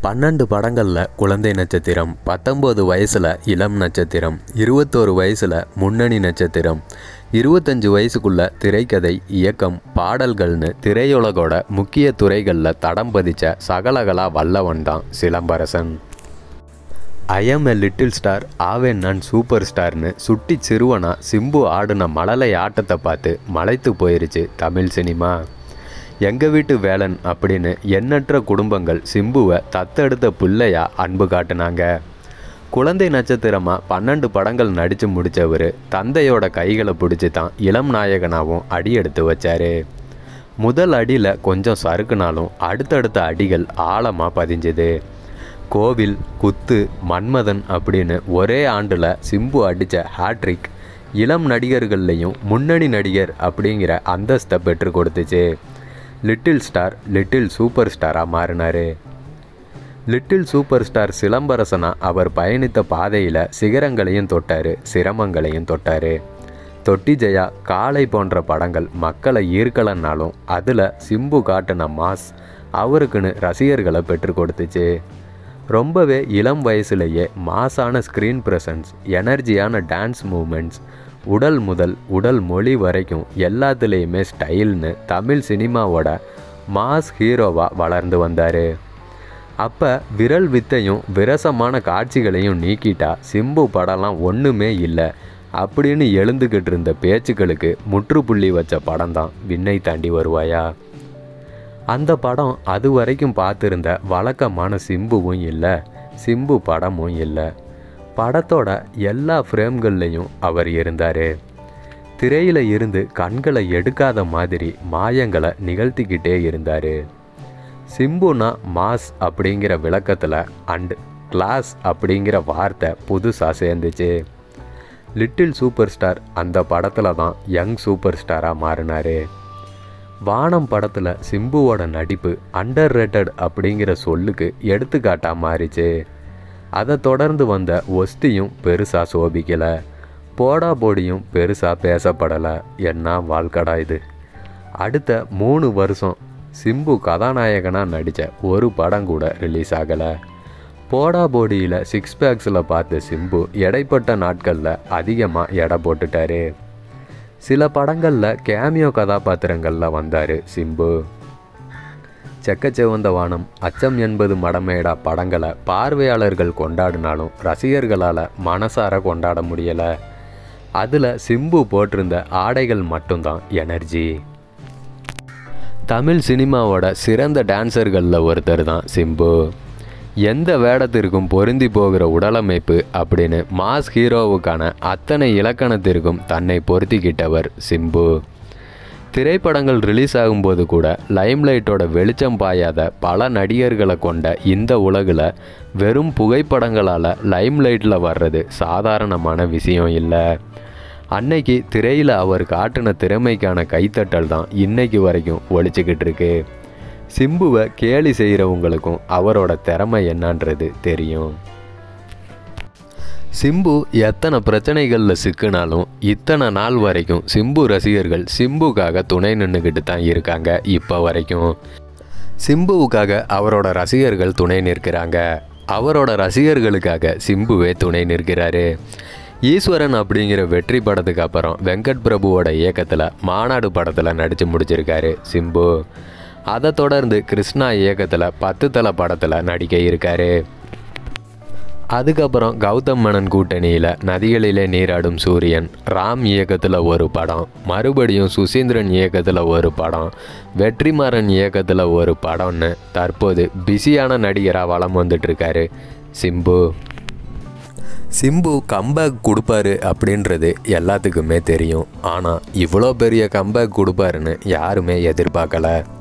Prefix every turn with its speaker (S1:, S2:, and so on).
S1: பன்னெண்டு படங்களில் குழந்தை நட்சத்திரம் பத்தொம்போது வயசில் இளம் நட்சத்திரம் இருபத்தோரு வயசில் முன்னணி நட்சத்திரம் இருபத்தஞ்சு வயசுக்குள்ள திரைக்கதை இயக்கம் பாடல்கள்னு திரையுலகோட முக்கிய துறைகளில் தடம் பதிச்ச சகலகலா வல்லவன் தான் Silambarasan I am a little star ஆவேன் நான் சூப்பர் ஸ்டார்னு சுட்டி சிறுவனா சிம்பு ஆடின மழலை ஆட்டத்தை பார்த்து மலைத்து போயிருச்சு தமிழ் சினிமா எங்கள் வீட்டு வேலன் அப்படின்னு எண்ணற்ற குடும்பங்கள் சிம்புவை தத்தெடுத்த பிள்ளையா அன்பு காட்டுனாங்க குழந்தை நட்சத்திரமாக பன்னெண்டு படங்கள் நடித்து முடித்தவர் தந்தையோட கைகளை பிடிச்சி தான் இளம் நாயகனாகவும் அடி எடுத்து வச்சாரு முதல் அடியில் கொஞ்சம் சறுக்குனாலும் அடுத்தடுத்த அடிகள் ஆழமாக பதிஞ்சுது கோவில் குத்து மன்மதன் அப்படின்னு ஒரே ஆண்டில் சிம்பு அடித்த ஹாட்ரிக் இளம் நடிகர்கள்லையும் முன்னணி நடிகர் அப்படிங்கிற அந்தஸ்தை பெற்று கொடுத்துச்சு லிட்டில் ஸ்டார் லிட்டில் சூப்பர் ஸ்டாராக மாறினார் லிட்டில் சூப்பர் ஸ்டார் சிலம்பரசனா அவர் பயணித்த பாதையில் சிகரங்களையும் தொட்டார் சிரமங்களையும் தொட்டார் தொட்டி ஜெயா காளை போன்ற படங்கள் மக்களை ஈர்க்கலன்னாலும் அதில் சிம்பு காட்டின மாஸ் அவருக்குன்னு ரசிகர்களை பெற்று கொடுத்துச்சு ரொம்பவே இளம் வயசுலேயே மாஸான ஸ்க்ரீன் ப்ரெசன்ஸ் எனர்ஜியான டான்ஸ் மூமெண்ட்ஸ் உடல் முதல் உடல் மொழி வரைக்கும் எல்லாத்துலேயுமே ஸ்டைல்னு தமிழ் சினிமாவோட மாஸ் ஹீரோவாக வளர்ந்து வந்தார் அப்போ விரல் வித்தையும் விரசமான காட்சிகளையும் நீக்கிட்டா சிம்பு படம்லாம் ஒன்றுமே இல்லை அப்படின்னு எழுந்துக்கிட்டு இருந்த பேச்சுக்களுக்கு முற்றுப்புள்ளி வச்ச படம் தான் விண்ணை தாண்டி வருவாயா அந்த படம் அது வரைக்கும் பார்த்துருந்த வழக்கமான சிம்புவும் இல்லை சிம்பு படமும் இல்லை படத்தோட எல்லா ஃப்ரேம்கள்லையும் அவர் இருந்தார் திரையில் இருந்து கண்களை எடுக்காத மாதிரி மாயங்களை நிகழ்த்திக்கிட்டே இருந்தார் சிம்புனா மாஸ் அப்படிங்கிற விளக்கத்தில் அண்ட் கிளாஸ் அப்படிங்கிற வார்த்தை புதுசாக சேர்ந்துச்சு லிட்டில் சூப்பர் ஸ்டார் அந்த படத்தில் தான் யங் சூப்பர் ஸ்டாராக மாறினார் வானம் படத்தில் சிம்புவோட நடிப்பு அண்டர் ரேட்டட் அப்படிங்கிற சொல்லுக்கு எடுத்துக்காட்டாக மாறிச்சு அதை தொடர்ந்து வந்த ஒஸ்தியும் பெருசாக சோபிக்கலை போடா போடியும் பெருசாக பேசப்படலை என்ன வாழ்க்கடா இது அடுத்த மூணு வருஷம் சிம்பு கதாநாயகனாக நடித்த ஒரு படம் கூட ரிலீஸ் ஆகலை போடா போடியில் சிக்ஸ் பேக்ஸில் பார்த்த சிம்பு எடைப்பட்ட நாட்களில் அதிகமாக எடை போட்டுட்டாரு சில படங்களில் கேமியோ கதாபாத்திரங்களில் வந்தார் சிம்பு செக்கச்செவந்த வானம் அச்சம் என்பது மடமேடா படங்களை பார்வையாளர்கள் கொண்டாடினாலும் ரசிகர்களால் மனசார கொண்டாட முடியலை அதில் சிம்பு போட்டிருந்த ஆடைகள் மட்டும்தான் எனர்ஜி தமிழ் சினிமாவோட சிறந்த டான்சர்களில் ஒருத்தர் தான் சிம்பு எந்த வேடத்திற்கும் பொருந்தி போகிற உடலமைப்பு அப்படின்னு மாஸ் ஹீரோவுக்கான அத்தனை இலக்கணத்திற்கும் தன்னை பொருத்திக்கிட்டவர் சிம்பு திரைப்படங்கள் ரிலீஸ் ஆகும்போது கூட லைம்லைட்டோட வெளிச்சம் பாயாத பல நடிகர்களை கொண்ட இந்த உலகில் வெறும் புகைப்படங்களால் லைம்லைட்டில் வர்றது சாதாரணமான விஷயம் இல்லை அன்னைக்கு திரையில் அவர் காட்டின திறமைக்கான கைத்தட்டல் தான் இன்னைக்கு வரைக்கும் ஒழிச்சுக்கிட்டு இருக்கு சிம்புவை கேலி செய்கிறவங்களுக்கும் அவரோட திறமை என்னன்றது தெரியும் சிம்பு எத்தனை பிரச்சனைகளில் சிக்கினாலும் இத்தனை நாள் வரைக்கும் சிம்பு ரசிகர்கள் சிம்புக்காக துணை நின்றுக்கிட்டு தான் இருக்காங்க இப்போ வரைக்கும் சிம்புவுக்காக அவரோட ரசிகர்கள் துணை நிற்கிறாங்க அவரோட ரசிகர்களுக்காக சிம்புவே துணை நிற்கிறாரு ஈஸ்வரன் அப்படிங்கிற வெற்றி படத்துக்கு அப்புறம் வெங்கட் பிரபுவோட இயக்கத்தில் மாநாடு படத்தில் நடித்து முடிச்சிருக்காரு சிம்பு அதை தொடர்ந்து கிருஷ்ணா இயக்கத்தில் பத்து தலை படத்தில் நடிக்க இருக்காரு அதுக்கப்புறம் கௌதம் மேனன் கூட்டணியில் நதிகளிலே நீராடும் சூரியன் ராம் இயக்கத்தில் ஒரு படம் மறுபடியும் சுசீந்திரன் இயக்கத்தில் ஒரு படம் வெற்றிமாறன் இயக்கத்தில் ஒரு படம்னு தற்போது பிஸியான நடிகராக வலம் வந்துட்டுருக்காரு சிம்பு சிம்பு கம்பேக் கொடுப்பாரு அப்படின்றது எல்லாத்துக்குமே தெரியும் ஆனால் இவ்வளோ பெரிய கம்பேக் கொடுப்பாருன்னு யாருமே எதிர்பார்க்கல